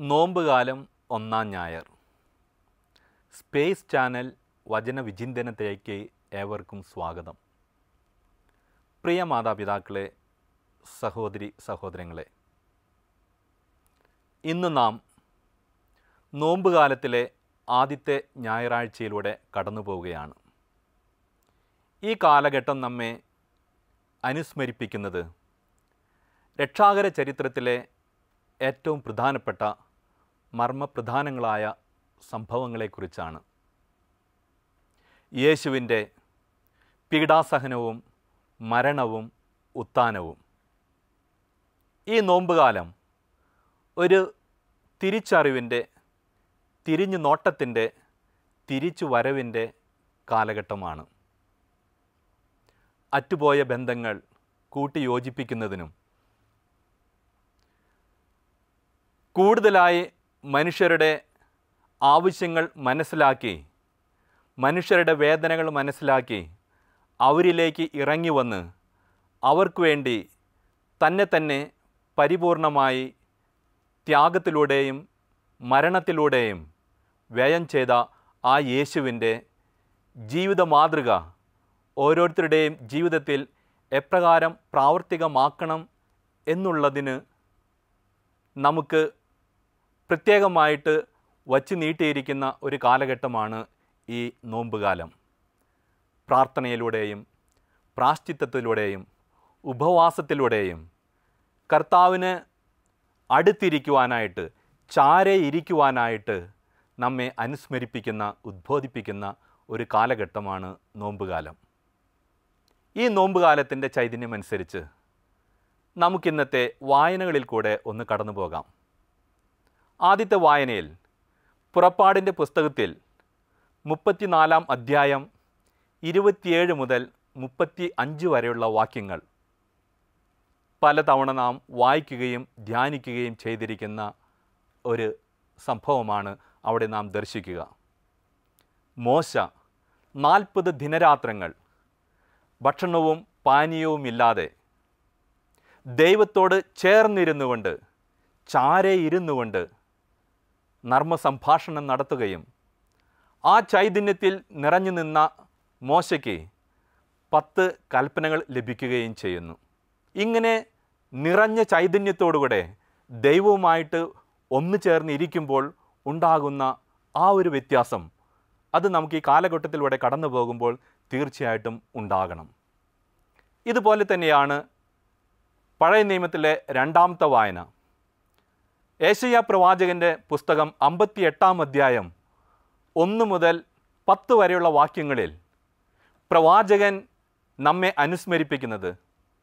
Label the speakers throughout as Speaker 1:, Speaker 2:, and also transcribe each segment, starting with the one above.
Speaker 1: നോമ്പുകാലം ഒന്നാം ഞായർ space channel വചന വിചിന്തനത്തിലേക്ക് ഏവർക്കും സ്വാഗതം പ്രിയ മാതാപിതാക്കളെ സഹോദരി സഹോദരങ്ങളെ ഇന്ന് നാം നോമ്പുകാലത്തിലെ ആദ്യത്തെ ഞായറാഴ്ചയിലൂടെ കടന്നു പോവുകയാണ് ഈ കാലഘട്ടം നമ്മെ അനുസ്മരിപ്പിക്കുന്നത് രക്ഷാകര ചരിത്രത്തിലെ ഏറ്റവും പ്രധാനപ്പെട്ട മർമ്മപ്രധാനങ്ങളായ സംഭവങ്ങളെക്കുറിച്ചാണ് യേശുവിൻ്റെ പീഡാസഹനവും മരണവും ഉത്ഥാനവും ഈ നോമ്പുകാലം ഒരു തിരിച്ചറിവിൻ്റെ തിരിഞ്ഞു നോട്ടത്തിൻ്റെ തിരിച്ചു വരവിൻ്റെ കാലഘട്ടമാണ് അറ്റുപോയ ബന്ധങ്ങൾ കൂട്ടിയോജിപ്പിക്കുന്നതിനും കൂടുതലായി മനുഷ്യരുടെ ആവശ്യങ്ങൾ മനസ്സിലാക്കി മനുഷ്യരുടെ വേദനകൾ മനസ്സിലാക്കി അവരിലേക്ക് ഇറങ്ങി വന്ന് അവർക്ക് വേണ്ടി തന്നെ തന്നെ പരിപൂർണമായി ത്യാഗത്തിലൂടെയും മരണത്തിലൂടെയും വ്യയം ചെയ്ത ആ യേശുവിൻ്റെ ജീവിത മാതൃക ഓരോരുത്തരുടെയും ജീവിതത്തിൽ എപ്രകാരം പ്രാവർത്തികമാക്കണം എന്നുള്ളതിന് നമുക്ക് പ്രത്യേകമായിട്ട് വച്ച് നീട്ടിയിരിക്കുന്ന ഒരു കാലഘട്ടമാണ് ഈ നോമ്പുകാലം പ്രാർത്ഥനയിലൂടെയും പ്രാശ്ചിത്തത്തിലൂടെയും ഉപവാസത്തിലൂടെയും കർത്താവിന് അടുത്തിരിക്കുവാനായിട്ട് ചാരെ ഇരിക്കുവാനായിട്ട് നമ്മെ അനുസ്മരിപ്പിക്കുന്ന ഉദ്ബോധിപ്പിക്കുന്ന ഒരു കാലഘട്ടമാണ് നോമ്പുകാലം ഈ നോമ്പുകാലത്തിൻ്റെ ചൈതന്യമനുസരിച്ച് നമുക്കിന്നത്തെ വായനകളിൽ കൂടെ ഒന്ന് കടന്നു പോകാം ആദ്യത്തെ വായനയിൽ പുറപ്പാടിൻ്റെ പുസ്തകത്തിൽ മുപ്പത്തിനാലാം അധ്യായം ഇരുപത്തിയേഴ് മുതൽ മുപ്പത്തി അഞ്ച് വരെയുള്ള വാക്യങ്ങൾ പലതവണ നാം വായിക്കുകയും ധ്യാനിക്കുകയും ചെയ്തിരിക്കുന്ന ഒരു സംഭവമാണ് അവിടെ നാം ദർശിക്കുക മോശ നാൽപ്പത് ദിനരാത്രങ്ങൾ ഭക്ഷണവും പാനീയവുമില്ലാതെ ദൈവത്തോട് ചേർന്നിരുന്നു കൊണ്ട് ചാരെ ഇരുന്നു കൊണ്ട് നർമ്മസംഭാഷണം നടത്തുകയും ആ ചൈതന്യത്തിൽ നിറഞ്ഞു നിന്ന മോശയ്ക്ക് പത്ത് കൽപ്പനകൾ ലഭിക്കുകയും ചെയ്യുന്നു ഇങ്ങനെ നിറഞ്ഞ ചൈതന്യത്തോടുകൂടെ ദൈവവുമായിട്ട് ഒന്നു ചേർന്നിരിക്കുമ്പോൾ ഉണ്ടാകുന്ന ആ ഒരു വ്യത്യാസം അത് നമുക്ക് ഈ കാലഘട്ടത്തിലൂടെ കടന്നു പോകുമ്പോൾ തീർച്ചയായിട്ടും ഉണ്ടാകണം ഇതുപോലെ തന്നെയാണ് പഴയ നിയമത്തിലെ രണ്ടാമത്തെ വായന ഏഷ്യ പ്രവാചകൻ്റെ പുസ്തകം അമ്പത്തി എട്ടാം അധ്യായം ഒന്ന് മുതൽ പത്ത് വരെയുള്ള വാക്യങ്ങളിൽ പ്രവാചകൻ നമ്മെ അനുസ്മരിപ്പിക്കുന്നത്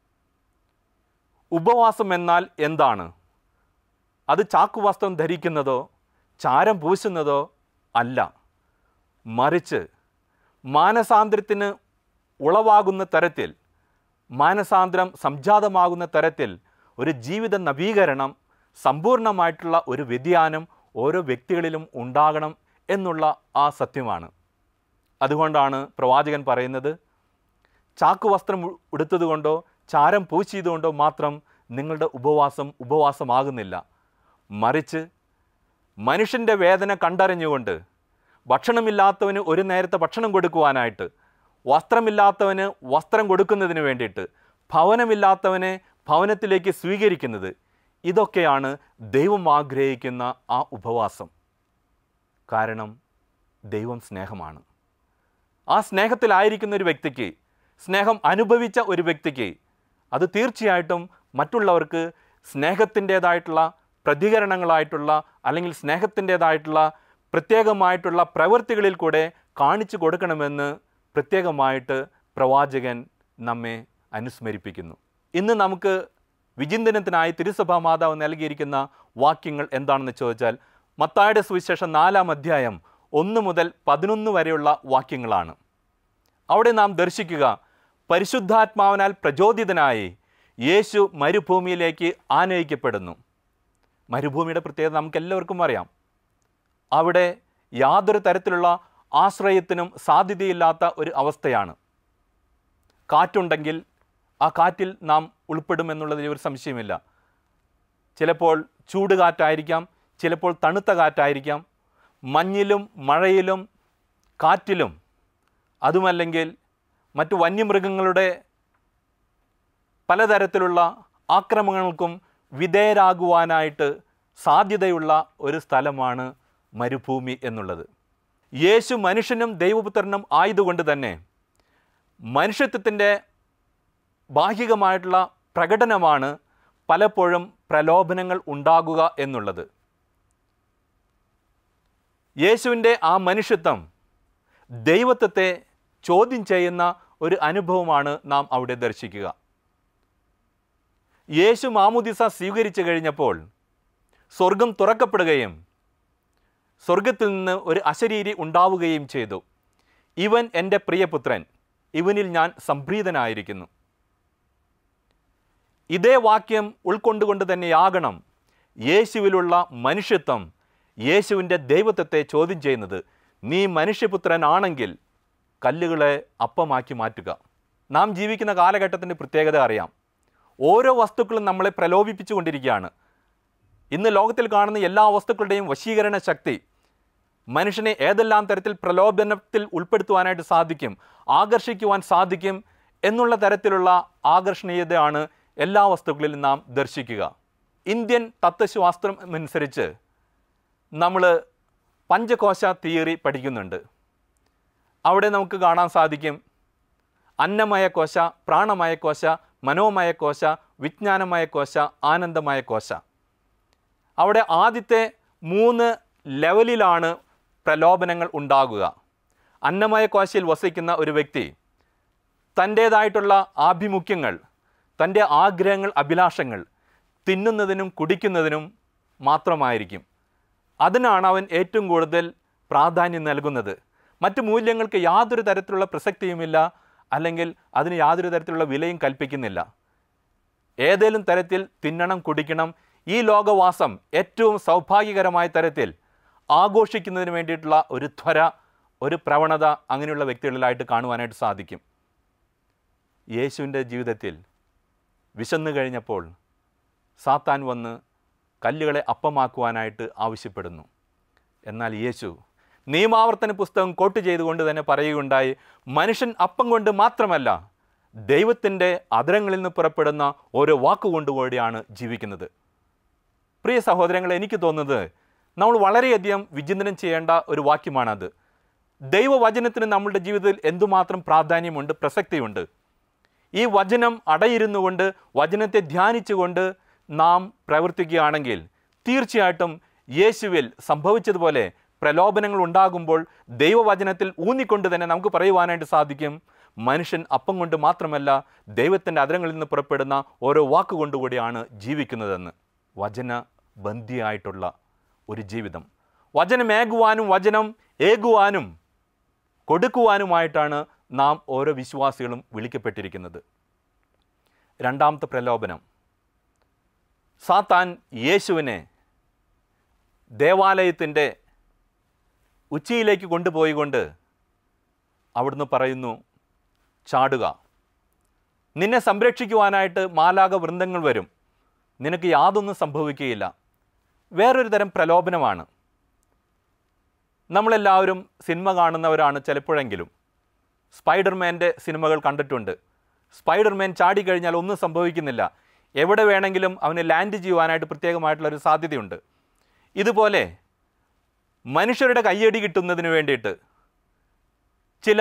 Speaker 1: ഉപവാസം എന്നാൽ എന്താണ് അത് ചാക്കുവസ്ത്രം ധരിക്കുന്നതോ ചാരം പൂശുന്നതോ അല്ല മറിച്ച് മാനസാന്തരത്തിന് ഉളവാകുന്ന തരത്തിൽ മാനസാന്തരം സംജാതമാകുന്ന തരത്തിൽ ഒരു ജീവിത നവീകരണം സമ്പൂർണ്ണമായിട്ടുള്ള ഒരു വ്യതിയാനം ഓരോ വ്യക്തികളിലും ഉണ്ടാകണം എന്നുള്ള ആ സത്യമാണ് അതുകൊണ്ടാണ് പ്രവാചകൻ പറയുന്നത് ചാക്കുവസ്ത്രം ഉ- ഉടുത്തതുകൊണ്ടോ ചാരം പൂശിയതുകൊണ്ടോ മാത്രം നിങ്ങളുടെ ഉപവാസം ഉപവാസമാകുന്നില്ല മറിച്ച് മനുഷ്യൻ്റെ വേദന കണ്ടറിഞ്ഞുകൊണ്ട് ഭക്ഷണമില്ലാത്തവന് ഒരു നേരത്തെ ഭക്ഷണം കൊടുക്കുവാനായിട്ട് വസ്ത്രമില്ലാത്തവന് വസ്ത്രം കൊടുക്കുന്നതിന് വേണ്ടിയിട്ട് ഭവനമില്ലാത്തവനെ ഭവനത്തിലേക്ക് സ്വീകരിക്കുന്നത് ഇതൊക്കെയാണ് ദൈവം ആഗ്രഹിക്കുന്ന ആ ഉപവാസം കാരണം ദൈവം സ്നേഹമാണ് ആ സ്നേഹത്തിലായിരിക്കുന്ന ഒരു വ്യക്തിക്ക് സ്നേഹം അനുഭവിച്ച ഒരു വ്യക്തിക്ക് അത് തീർച്ചയായിട്ടും മറ്റുള്ളവർക്ക് സ്നേഹത്തിൻ്റേതായിട്ടുള്ള പ്രതികരണങ്ങളായിട്ടുള്ള അല്ലെങ്കിൽ സ്നേഹത്തിൻ്റേതായിട്ടുള്ള പ്രത്യേകമായിട്ടുള്ള പ്രവൃത്തികളിൽ കൂടെ കാണിച്ചു കൊടുക്കണമെന്ന് പ്രത്യേകമായിട്ട് പ്രവാചകൻ നമ്മെ അനുസ്മരിപ്പിക്കുന്നു ഇന്ന് നമുക്ക് വിചിന്തനത്തിനായി തിരുസഭാ മാതാവ് നൽകിയിരിക്കുന്ന വാക്യങ്ങൾ എന്താണെന്ന് ചോദിച്ചാൽ മത്തായുടെ സുവിശേഷം നാലാം അധ്യായം ഒന്ന് മുതൽ പതിനൊന്ന് വരെയുള്ള വാക്യങ്ങളാണ് അവിടെ നാം ദർശിക്കുക പരിശുദ്ധാത്മാവിനാൽ പ്രചോദിതനായി യേശു മരുഭൂമിയിലേക്ക് ആനയിക്കപ്പെടുന്നു മരുഭൂമിയുടെ പ്രത്യേകത നമുക്ക് എല്ലാവർക്കും അറിയാം അവിടെ യാതൊരു തരത്തിലുള്ള ആശ്രയത്തിനും സാധ്യതയില്ലാത്ത ഒരു അവസ്ഥയാണ് കാറ്റുണ്ടെങ്കിൽ ആ കാറ്റിൽ നാം ഉൾപ്പെടുമെന്നുള്ളതിൽ ഒരു സംശയമില്ല ചിലപ്പോൾ ചൂടുകാറ്റായിരിക്കാം ചിലപ്പോൾ തണുത്ത കാറ്റായിരിക്കാം മഞ്ഞിലും മഴയിലും കാറ്റിലും അതുമല്ലെങ്കിൽ മറ്റു വന്യമൃഗങ്ങളുടെ പലതരത്തിലുള്ള ആക്രമണങ്ങൾക്കും വിധേയരാകുവാനായിട്ട് സാധ്യതയുള്ള ഒരു സ്ഥലമാണ് മരുഭൂമി എന്നുള്ളത് യേശു മനുഷ്യനും ദൈവപുത്രനും ആയതുകൊണ്ട് തന്നെ മനുഷ്യത്വത്തിൻ്റെ ബാഹികമായിട്ടുള്ള പ്രകടനമാണ് പലപ്പോഴും പ്രലോഭനങ്ങൾ ഉണ്ടാകുക എന്നുള്ളത് യേശുവിൻ്റെ ആ മനുഷ്യത്വം ദൈവത്വത്തെ ചോദ്യം ചെയ്യുന്ന ഒരു അനുഭവമാണ് നാം അവിടെ ദർശിക്കുക യേശു മാമുദിസ സ്വീകരിച്ചു കഴിഞ്ഞപ്പോൾ സ്വർഗം തുറക്കപ്പെടുകയും സ്വർഗത്തിൽ നിന്ന് ഒരു അശരീരി ഉണ്ടാവുകയും ചെയ്തു ഇവൻ എൻ്റെ പ്രിയപുത്രൻ ഇവനിൽ ഞാൻ സംപ്രീതനായിരിക്കുന്നു ഇതേ വാക്യം ഉൾക്കൊണ്ടുകൊണ്ട് തന്നെയാകണം യേശുവിലുള്ള മനുഷ്യത്വം യേശുവിൻ്റെ ദൈവത്വത്തെ ചോദ്യം ചെയ്യുന്നത് നീ മനുഷ്യപുത്രനാണെങ്കിൽ കല്ലുകളെ അപ്പമാക്കി മാറ്റുക നാം ജീവിക്കുന്ന കാലഘട്ടത്തിൻ്റെ പ്രത്യേകത അറിയാം ഓരോ വസ്തുക്കളും നമ്മളെ പ്രലോഭിപ്പിച്ചു കൊണ്ടിരിക്കുകയാണ് ഇന്ന് ലോകത്തിൽ കാണുന്ന എല്ലാ വസ്തുക്കളുടെയും വശീകരണ ശക്തി മനുഷ്യനെ ഏതെല്ലാം തരത്തിൽ പ്രലോഭനത്തിൽ ഉൾപ്പെടുത്തുവാനായിട്ട് സാധിക്കും ആകർഷിക്കുവാൻ സാധിക്കും എന്നുള്ള തരത്തിലുള്ള ആകർഷണീയതയാണ് എല്ലാ വസ്തുക്കളിലും നാം ദർശിക്കുക ഇന്ത്യൻ തത്വശാസ്ത്രം അനുസരിച്ച് നമ്മൾ പഞ്ചകോശ തിയറി പഠിക്കുന്നുണ്ട് അവിടെ നമുക്ക് കാണാൻ സാധിക്കും അന്നമയ കോശ പ്രാണമയ കോശ മനോമയ കോശ വിജ്ഞാനമയ കോശ ആനന്ദമയ കോശ അവിടെ ആദ്യത്തെ മൂന്ന് ലെവലിലാണ് പ്രലോഭനങ്ങൾ ഉണ്ടാകുക അന്നമയ കോശയിൽ വസിക്കുന്ന ഒരു വ്യക്തി തൻ്റേതായിട്ടുള്ള ആഭിമുഖ്യങ്ങൾ തൻ്റെ ആഗ്രഹങ്ങൾ അഭിലാഷങ്ങൾ തിന്നുന്നതിനും കുടിക്കുന്നതിനും മാത്രമായിരിക്കും അതിനാണ് അവൻ ഏറ്റവും കൂടുതൽ പ്രാധാന്യം നൽകുന്നത് മറ്റു മൂല്യങ്ങൾക്ക് യാതൊരു തരത്തിലുള്ള പ്രസക്തിയുമില്ല അല്ലെങ്കിൽ അതിന് യാതൊരു തരത്തിലുള്ള വിലയും കൽപ്പിക്കുന്നില്ല ഏതേലും തരത്തിൽ തിന്നണം കുടിക്കണം ഈ ലോകവാസം ഏറ്റവും സൗഭാഗ്യകരമായ തരത്തിൽ ആഘോഷിക്കുന്നതിന് വേണ്ടിയിട്ടുള്ള ഒരു ത്വര ഒരു പ്രവണത അങ്ങനെയുള്ള വ്യക്തികളിലായിട്ട് കാണുവാനായിട്ട് സാധിക്കും യേശുവിൻ്റെ ജീവിതത്തിൽ വിശന്നു കഴിഞ്ഞപ്പോൾ സാത്താൻ വന്ന് കല്ലുകളെ അപ്പമാക്കുവാനായിട്ട് ആവശ്യപ്പെടുന്നു എന്നാൽ യേശു നിയമാവർത്തന പുസ്തകം കോട്ട് ചെയ്തുകൊണ്ട് തന്നെ പറയുകയുണ്ടായി മനുഷ്യൻ അപ്പം കൊണ്ട് മാത്രമല്ല ദൈവത്തിൻ്റെ അതരങ്ങളിൽ നിന്ന് പുറപ്പെടുന്ന ഓരോ വാക്കുകൊണ്ട് കൂടിയാണ് ജീവിക്കുന്നത് പ്രിയ സഹോദരങ്ങളെ എനിക്ക് തോന്നുന്നത് നമ്മൾ വളരെയധികം വിചിന്തനം ചെയ്യേണ്ട ഒരു വാക്യമാണത് ദൈവവചനത്തിന് നമ്മളുടെ ജീവിതത്തിൽ എന്തുമാത്രം പ്രാധാന്യമുണ്ട് പ്രസക്തിയുണ്ട് ഈ വചനം അടയിരുന്നുകൊണ്ട് വചനത്തെ ധ്യാനിച്ചുകൊണ്ട് നാം പ്രവർത്തിക്കുകയാണെങ്കിൽ തീർച്ചയായിട്ടും യേശുവിൽ സംഭവിച്ചതുപോലെ പ്രലോഭനങ്ങൾ ഉണ്ടാകുമ്പോൾ ദൈവവചനത്തിൽ ഊന്നിക്കൊണ്ട് തന്നെ നമുക്ക് പറയുവാനായിട്ട് സാധിക്കും മനുഷ്യൻ അപ്പം കൊണ്ട് മാത്രമല്ല ദൈവത്തിൻ്റെ അതരങ്ങളിൽ നിന്ന് പുറപ്പെടുന്ന ഓരോ വാക്കുകൊണ്ടുകൂടിയാണ് ജീവിക്കുന്നതെന്ന് വചന ബന്ധിയായിട്ടുള്ള ഒരു ജീവിതം വചനമേകുവാനും വചനം ഏകുവാനും കൊടുക്കുവാനുമായിട്ടാണ് നാം ഓരോ വിശ്വാസികളും വിളിക്കപ്പെട്ടിരിക്കുന്നത് രണ്ടാമത്തെ പ്രലോഭനം സാത്താൻ യേശുവിനെ ദേവാലയത്തിൻ്റെ ഉച്ചയിലേക്ക് കൊണ്ടുപോയിക്കൊണ്ട് അവിടുന്ന് പറയുന്നു ചാടുക നിന്നെ സംരക്ഷിക്കുവാനായിട്ട് മാലാക വൃന്ദങ്ങൾ വരും നിനക്ക് യാതൊന്നും സംഭവിക്കുകയില്ല വേറൊരു തരം പ്രലോഭനമാണ് നമ്മളെല്ലാവരും സിനിമ കാണുന്നവരാണ് ചിലപ്പോഴെങ്കിലും സ്പൈഡർമാൻ്റെ സിനിമകൾ കണ്ടിട്ടുണ്ട് സ്പൈഡർമാൻ ചാടിക്കഴിഞ്ഞാൽ ഒന്നും സംഭവിക്കുന്നില്ല എവിടെ വേണമെങ്കിലും അവന് ലാൻഡ് ചെയ്യുവാനായിട്ട് പ്രത്യേകമായിട്ടുള്ളൊരു സാധ്യതയുണ്ട് ഇതുപോലെ മനുഷ്യരുടെ കയ്യടി കിട്ടുന്നതിന് വേണ്ടിയിട്ട് ചില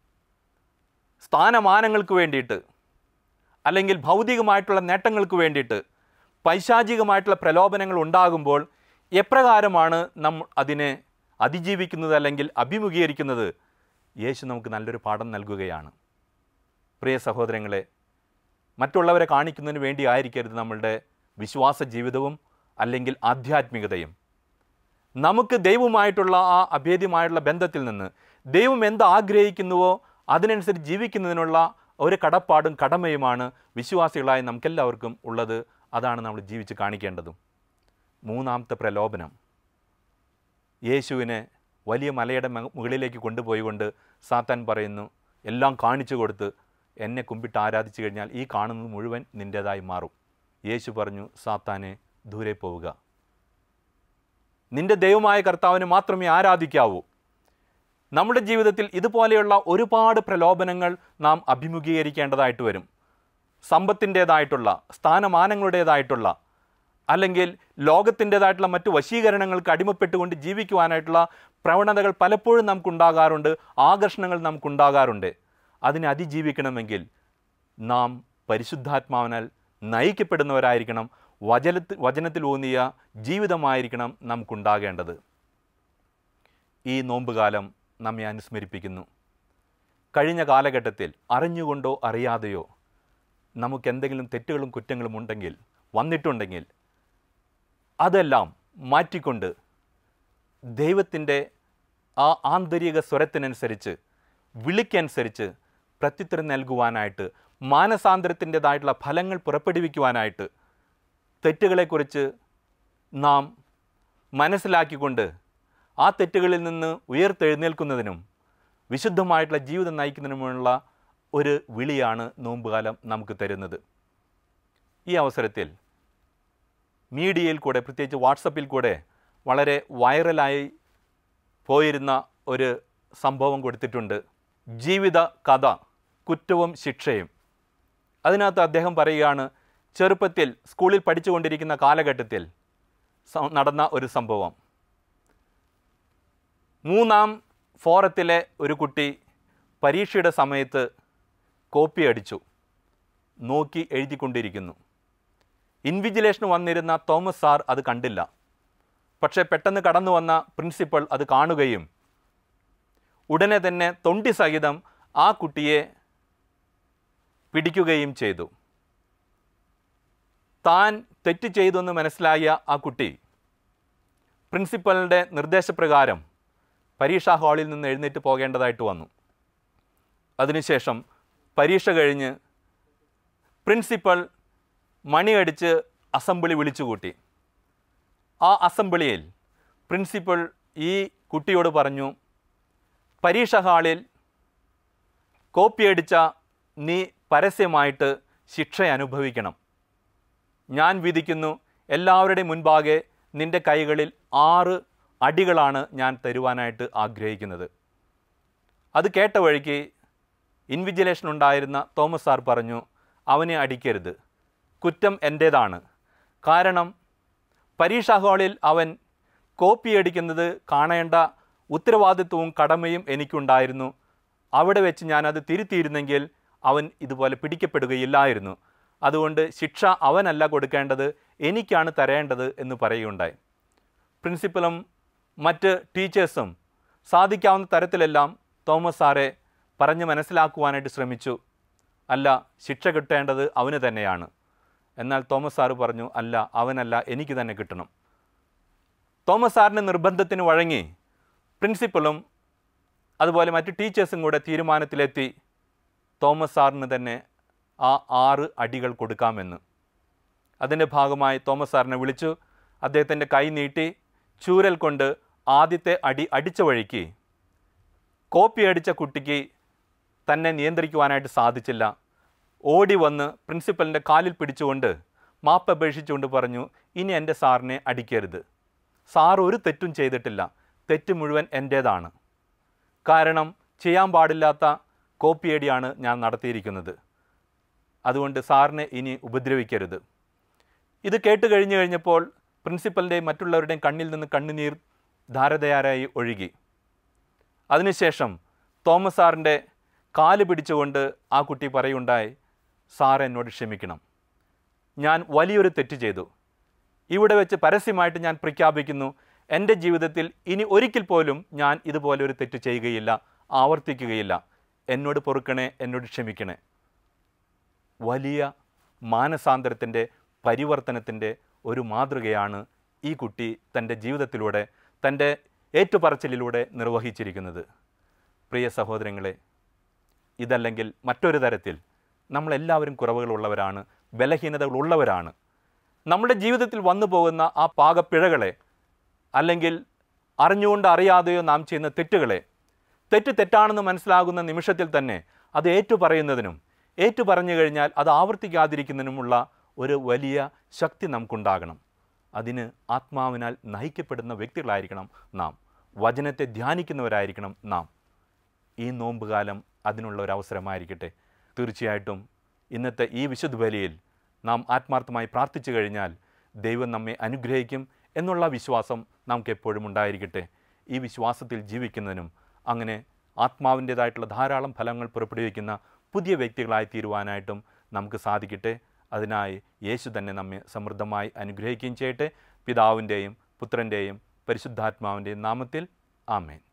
Speaker 1: സ്ഥാനമാനങ്ങൾക്ക് വേണ്ടിയിട്ട് അല്ലെങ്കിൽ ഭൗതികമായിട്ടുള്ള നേട്ടങ്ങൾക്ക് വേണ്ടിയിട്ട് പൈശാചികമായിട്ടുള്ള പ്രലോഭനങ്ങൾ ഉണ്ടാകുമ്പോൾ എപ്രകാരമാണ് നാം അതിനെ അതിജീവിക്കുന്നത് അല്ലെങ്കിൽ അഭിമുഖീകരിക്കുന്നത് യേശു നമുക്ക് നല്ലൊരു പാഠം നൽകുകയാണ് പ്രിയ സഹോദരങ്ങളെ മറ്റുള്ളവരെ കാണിക്കുന്നതിന് വേണ്ടി ആയിരിക്കരുത് നമ്മളുടെ വിശ്വാസ ജീവിതവും അല്ലെങ്കിൽ ആധ്യാത്മികതയും നമുക്ക് ദൈവവുമായിട്ടുള്ള ആ അഭേദ്യമായിട്ടുള്ള ബന്ധത്തിൽ നിന്ന് ദൈവം എന്ത് ആഗ്രഹിക്കുന്നുവോ അതിനനുസരിച്ച് ജീവിക്കുന്നതിനുള്ള ഒരു കടപ്പാടും കടമയുമാണ് വിശ്വാസികളായ നമുക്കെല്ലാവർക്കും ഉള്ളത് അതാണ് നമ്മൾ ജീവിച്ച് കാണിക്കേണ്ടതും മൂന്നാമത്തെ പ്രലോഭനം യേശുവിനെ വലിയ മലയുടെ മ- മുകളിലേക്ക് കൊണ്ടുപോയിക്കൊണ്ട് സാത്താൻ പറയുന്നു എല്ലാം കാണിച്ചു കൊടുത്ത് എന്നെ കുമ്പിട്ട് ആരാധിച്ചു കഴിഞ്ഞാൽ ഈ കാണുന്നത് മുഴുവൻ നിൻ്റേതായി മാറും യേശു പറഞ്ഞു സാത്താനെ ദൂരെ പോവുക നിന്റെ ദൈവമായ കർത്താവിനെ മാത്രമേ ആരാധിക്കാവൂ നമ്മുടെ ജീവിതത്തിൽ ഇതുപോലെയുള്ള ഒരുപാട് പ്രലോഭനങ്ങൾ നാം അഭിമുഖീകരിക്കേണ്ടതായിട്ട് വരും സമ്പത്തിൻ്റേതായിട്ടുള്ള സ്ഥാനമാനങ്ങളുടേതായിട്ടുള്ള അല്ലെങ്കിൽ ലോകത്തിൻ്റേതായിട്ടുള്ള മറ്റു വശീകരണങ്ങൾക്ക് അടിമപ്പെട്ടുകൊണ്ട് ജീവിക്കുവാനായിട്ടുള്ള പ്രവണതകൾ പലപ്പോഴും നമുക്കുണ്ടാകാറുണ്ട് ആകർഷണങ്ങൾ നമുക്കുണ്ടാകാറുണ്ട് അതിനെ അതിജീവിക്കണമെങ്കിൽ നാം പരിശുദ്ധാത്മാവിനാൽ നയിക്കപ്പെടുന്നവരായിരിക്കണം വചനത്തിൽ വചനത്തിൽ ഊന്നിയ ജീവിതമായിരിക്കണം നമുക്കുണ്ടാകേണ്ടത് ഈ നോമ്പുകാലം നമ്മെ അനുസ്മരിപ്പിക്കുന്നു കഴിഞ്ഞ കാലഘട്ടത്തിൽ അറിഞ്ഞുകൊണ്ടോ അറിയാതെയോ നമുക്ക് എന്തെങ്കിലും തെറ്റുകളും കുറ്റങ്ങളും ഉണ്ടെങ്കിൽ വന്നിട്ടുണ്ടെങ്കിൽ അതെല്ലാം മാറ്റിക്കൊണ്ട് ദൈവത്തിൻ്റെ ആ ആന്തരിക സ്വരത്തിനനുസരിച്ച് വിളിക്കനുസരിച്ച് പ്രത്യുത്തരം നൽകുവാനായിട്ട് മാനസാന്തരത്തിൻ്റെതായിട്ടുള്ള ഫലങ്ങൾ പുറപ്പെടുവിക്കുവാനായിട്ട് തെറ്റുകളെക്കുറിച്ച് നാം മനസ്സിലാക്കിക്കൊണ്ട് ആ തെറ്റുകളിൽ നിന്ന് ഉയർത്തെഴുന്നേൽക്കുന്നതിനും വിശുദ്ധമായിട്ടുള്ള ജീവിതം നയിക്കുന്നതിനുമുള്ള ഒരു വിളിയാണ് നോമ്പുകാലം നമുക്ക് തരുന്നത് ഈ അവസരത്തിൽ മീഡിയയിൽ കൂടെ പ്രത്യേകിച്ച് വാട്സപ്പിൽ കൂടെ വളരെ വൈറലായി പോയിരുന്ന ഒരു സംഭവം കൊടുത്തിട്ടുണ്ട് ജീവിത കഥ കുറ്റവും ശിക്ഷയും അതിനകത്ത് അദ്ദേഹം പറയുകയാണ് ചെറുപ്പത്തിൽ സ്കൂളിൽ പഠിച്ചുകൊണ്ടിരിക്കുന്ന കാലഘട്ടത്തിൽ സ- നടന്ന ഒരു സംഭവം മൂന്നാം ഫോറത്തിലെ ഒരു കുട്ടി പരീക്ഷയുടെ സമയത്ത് കോപ്പി അടിച്ചു നോക്കി എഴുതിക്കൊണ്ടിരിക്കുന്നു ഇൻവിജിലേഷന് വന്നിരുന്ന തോമസ് സാർ അത് കണ്ടില്ല പക്ഷേ പെട്ടെന്ന് കടന്നു വന്ന പ്രിൻസിപ്പൾ അത് കാണുകയും ഉടനെ തന്നെ തൊണ്ടി സഹിതം ആ കുട്ടിയെ പിടിക്കുകയും ചെയ്തു താൻ തെറ്റ് ചെയ്തെന്ന് മനസ്സിലായ ആ കുട്ടി പ്രിൻസിപ്പലിൻ്റെ നിർദ്ദേശപ്രകാരം പരീക്ഷാ ഹാളിൽ നിന്ന് എഴുന്നേറ്റ് പോകേണ്ടതായിട്ട് വന്നു അതിനുശേഷം പരീക്ഷ കഴിഞ്ഞ് പ്രിൻസിപ്പൽ മണിയടിച്ച് അസംബ്ലി വിളിച്ചുകൂട്ടി ആ അസംബ്ലിയിൽ പ്രിൻസിപ്പൽ ഈ കുട്ടിയോട് പറഞ്ഞു പരീക്ഷ ഹാളിൽ കോപ്പിയടിച്ച നീ പരസ്യമായിട്ട് ശിക്ഷ അനുഭവിക്കണം ഞാൻ വിധിക്കുന്നു എല്ലാവരുടെയും മുൻപാകെ നിന്റെ കൈകളിൽ ആറ് അടികളാണ് ഞാൻ തരുവാനായിട്ട് ആഗ്രഹിക്കുന്നത് അത് കേട്ട വഴിക്ക് ഇൻവിജിലേഷൻ ഉണ്ടായിരുന്ന തോമസ് സാർ പറഞ്ഞു അവനെ അടിക്കരുത് കുറ്റം എൻ്റേതാണ് കാരണം പരീക്ഷാ ഹാളിൽ അവൻ കോപ്പി അടിക്കുന്നത് കാണേണ്ട ഉത്തരവാദിത്വവും കടമയും എനിക്കുണ്ടായിരുന്നു അവിടെ വെച്ച് ഞാനത് തിരുത്തിയിരുന്നെങ്കിൽ അവൻ ഇതുപോലെ പിടിക്കപ്പെടുകയില്ലായിരുന്നു അതുകൊണ്ട് ശിക്ഷ അവനല്ല കൊടുക്കേണ്ടത് എനിക്കാണ് തരേണ്ടത് എന്ന് പറയുകയുണ്ടായി പ്രിൻസിപ്പലും മറ്റ് ടീച്ചേഴ്സും സാധിക്കാവുന്ന തരത്തിലെല്ലാം തോമസ് സാറെ പറഞ്ഞ് മനസ്സിലാക്കുവാനായിട്ട് ശ്രമിച്ചു അല്ല ശിക്ഷ കിട്ടേണ്ടത് അവന് തന്നെയാണ് എന്നാൽ തോമസ് സാറ് പറഞ്ഞു അല്ല അവനല്ല എനിക്ക് തന്നെ കിട്ടണം തോമസ് സാറിൻ്റെ നിർബന്ധത്തിന് വഴങ്ങി പ്രിൻസിപ്പലും അതുപോലെ മറ്റ് ടീച്ചേഴ്സും കൂടെ തീരുമാനത്തിലെത്തി തോമസ് സാറിന് തന്നെ ആ ആറ് അടികൾ കൊടുക്കാമെന്ന് അതിൻ്റെ ഭാഗമായി തോമസ് സാറിനെ വിളിച്ചു അദ്ദേഹത്തിൻ്റെ കൈ നീട്ടി ചൂരൽ കൊണ്ട് ആദ്യത്തെ അടി അടിച്ച വഴിക്ക് കോപ്പി അടിച്ച കുട്ടിക്ക് തന്നെ നിയന്ത്രിക്കുവാനായിട്ട് സാധിച്ചില്ല ഓടി വന്ന് പ്രിൻസിപ്പലിൻ്റെ കാലിൽ പിടിച്ചുകൊണ്ട് മാപ്പ് അപേക്ഷിച്ചുകൊണ്ട് പറഞ്ഞു ഇനി എൻ്റെ സാറിനെ അടിക്കരുത് സാർ ഒരു തെറ്റും ചെയ്തിട്ടില്ല തെറ്റ് മുഴുവൻ എൻ്റേതാണ് കാരണം ചെയ്യാൻ പാടില്ലാത്ത കോപ്പിയടിയാണ് ഞാൻ നടത്തിയിരിക്കുന്നത് അതുകൊണ്ട് സാറിനെ ഇനി ഉപദ്രവിക്കരുത് ഇത് കേട്ട് കഴിഞ്ഞു കഴിഞ്ഞപ്പോൾ പ്രിൻസിപ്പലിൻ്റെയും മറ്റുള്ളവരുടെയും കണ്ണിൽ നിന്ന് കണ്ണുനീർ ധാരതയാരായി ഒഴുകി അതിനുശേഷം തോമസ് സാറിൻ്റെ കാല് പിടിച്ചുകൊണ്ട് ആ കുട്ടി പറയുണ്ടായി സാർ എന്നോട് ക്ഷമിക്കണം ഞാൻ വലിയൊരു തെറ്റ് ചെയ്തു ഇവിടെ വെച്ച് പരസ്യമായിട്ട് ഞാൻ പ്രഖ്യാപിക്കുന്നു എൻ്റെ ജീവിതത്തിൽ ഇനി ഒരിക്കൽ പോലും ഞാൻ ഇതുപോലെ ഒരു തെറ്റ് ചെയ്യുകയില്ല ആവർത്തിക്കുകയില്ല എന്നോട് പൊറുക്കണേ എന്നോട് ക്ഷമിക്കണേ വലിയ മാനസാന്തരത്തിൻ്റെ പരിവർത്തനത്തിൻ്റെ ഒരു മാതൃകയാണ് ഈ കുട്ടി തൻ്റെ ജീവിതത്തിലൂടെ തൻ്റെ ഏറ്റുപറച്ചിലിലൂടെ നിർവഹിച്ചിരിക്കുന്നത് പ്രിയ സഹോദരങ്ങളെ ഇതല്ലെങ്കിൽ മറ്റൊരു തരത്തിൽ നമ്മളെല്ലാവരും കുറവുകളുള്ളവരാണ് ബലഹീനതകളുള്ളവരാണ് നമ്മുടെ ജീവിതത്തിൽ വന്നു പോകുന്ന ആ പാകപ്പിഴകളെ അല്ലെങ്കിൽ അറിഞ്ഞുകൊണ്ട് അറിയാതെയോ നാം ചെയ്യുന്ന തെറ്റുകളെ തെറ്റ് തെറ്റാണെന്ന് മനസ്സിലാകുന്ന നിമിഷത്തിൽ തന്നെ അത് ഏറ്റുപറയുന്നതിനും ഏറ്റു പറഞ്ഞു കഴിഞ്ഞാൽ അത് ആവർത്തിക്കാതിരിക്കുന്നതിനുമുള്ള ഒരു വലിയ ശക്തി നമുക്കുണ്ടാകണം അതിന് ആത്മാവിനാൽ നയിക്കപ്പെടുന്ന വ്യക്തികളായിരിക്കണം നാം വചനത്തെ ധ്യാനിക്കുന്നവരായിരിക്കണം നാം ഈ നോമ്പുകാലം അതിനുള്ള ഒരു അവസരമായിരിക്കട്ടെ തീർച്ചയായിട്ടും ഇന്നത്തെ ഈ വിശുദ്ധ ബലിയിൽ നാം ആത്മാർത്ഥമായി പ്രാർത്ഥിച്ചു കഴിഞ്ഞാൽ ദൈവം നമ്മെ അനുഗ്രഹിക്കും എന്നുള്ള വിശ്വാസം നമുക്ക് എപ്പോഴും ഉണ്ടായിരിക്കട്ടെ ഈ വിശ്വാസത്തിൽ ജീവിക്കുന്നതിനും അങ്ങനെ ആത്മാവിൻ്റേതായിട്ടുള്ള ധാരാളം ഫലങ്ങൾ പുറപ്പെടുവിക്കുന്ന പുതിയ വ്യക്തികളായി തീരുവാനായിട്ടും നമുക്ക് സാധിക്കട്ടെ അതിനായി യേശു തന്നെ നമ്മെ സമൃദ്ധമായി അനുഗ്രഹിക്കുകയും ചെയ്യട്ടെ പിതാവിൻ്റെയും പുത്രൻ്റെയും പരിശുദ്ധാത്മാവിൻ്റെയും നാമത്തിൽ ആമേൻ